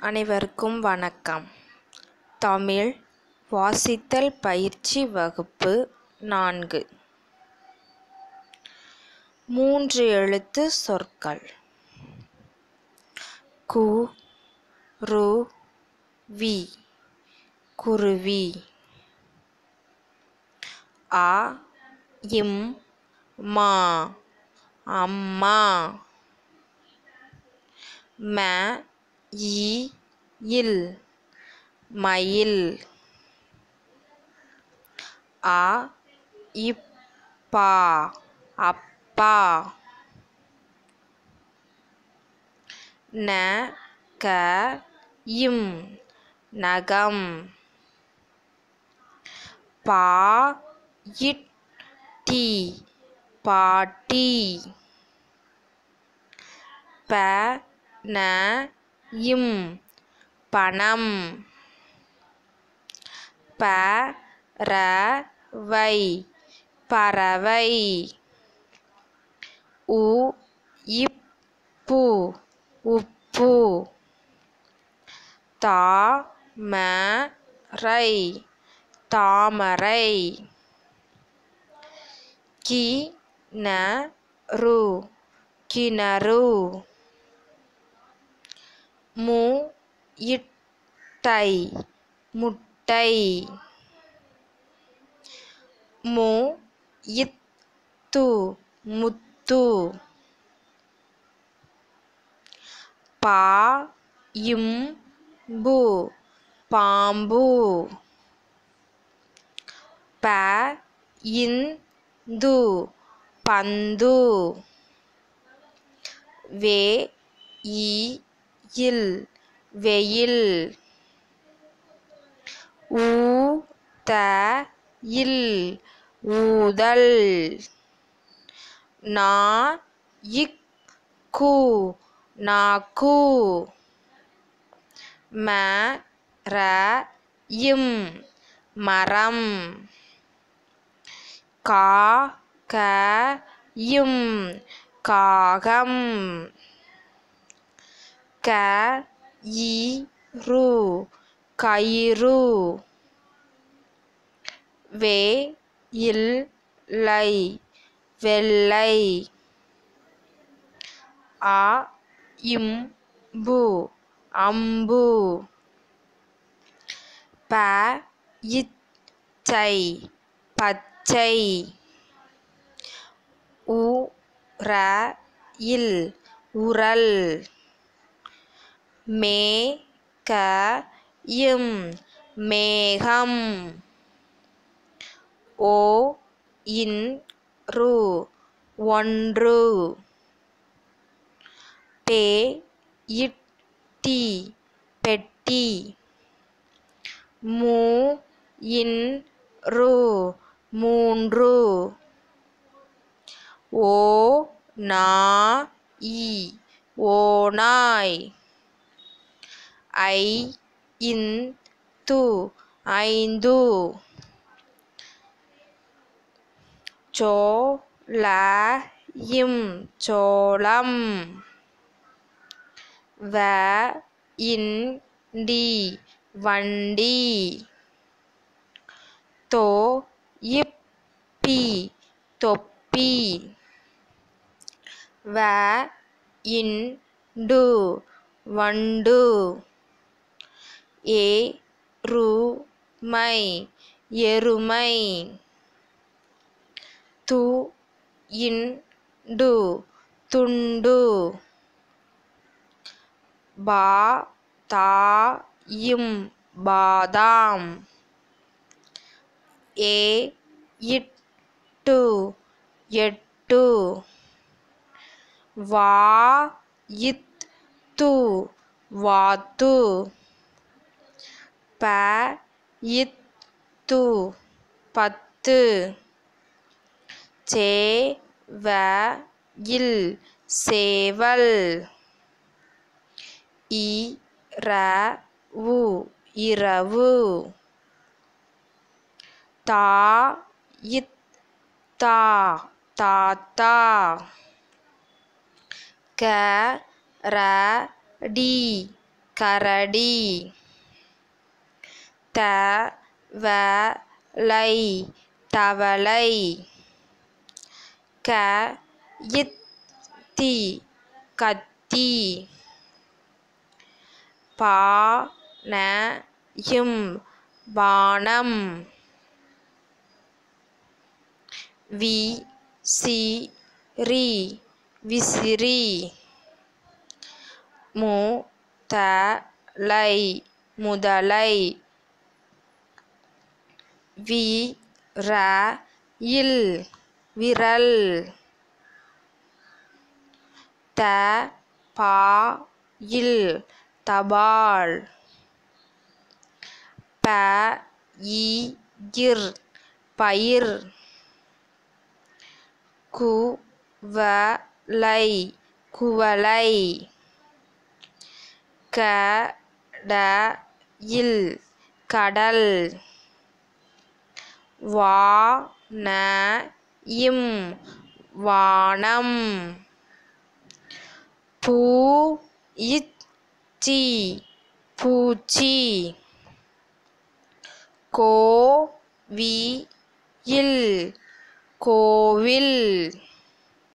அனைவருக்கும் வணக்கம் தமிழ் வாசித்தல் பயிற்சி வகுப்பு நான்கு மூன்று எழுத்து சொற்கள் கு ரு வி குருவி அ இம் மா அம்மா ம இ இல் மயில் அ இப் பா அப்பா ந க இம் நகம் பா இட் டி பாட்டி ப ந இம் பணம் ப ர வை பறவை உ இப் பு உப்பு தா ம ரை தாமரை கி ந ரு கிணறு மு இட்டை முட்டை மு இத்து முத்து பா இம் பு பாம்பு ப இந்து பந்து வே இ இல் வெயில் ஊ த இல் ஊதல் நா இக் கு நாக்கு ம ர இம் மரம் கா க இம் காகம் க இ ரு கயிறு வே இல் லை வெள்ளை அ இம் பு அம்பு ப இச்சை பச்சை உ ர இல் உரல் மே க இம் மேகம் ஓ இன் று ஒன்று பே இட் டி பெட்டி மூ இன் று மூன்று ஓ நா இ ஓநாய் ஐ இந்து ஐந்து சோ ல இம் சோளம் வ இன் டி வண்டி தோ இப் பி தொப்பி வ இன் டு வண்டு ஏ ரு மை எருமை து இன் டு துண்டு பா தா இம் பாதாம் ஏ இட்டு எட்டு வா இத்து வாத்து ப இத்து பத்து சே வ இல் சேவல் இ ர உ இரவு தா இத் தா தாத்தா க ர டி கரடி த வ லை தவளை க இத் தி கத்தி பா ந இம் பானம் வி சி ரி விசிறி மு த லை முதலை வி ர இல் விரல் த பா இல் தபால் ப இ இர் பயிர் கு வ லை குவளை க ட இல் கடல் வா ந இம் வானம் பூ இச் சி பூச்சி கோ வி இல் கோவில்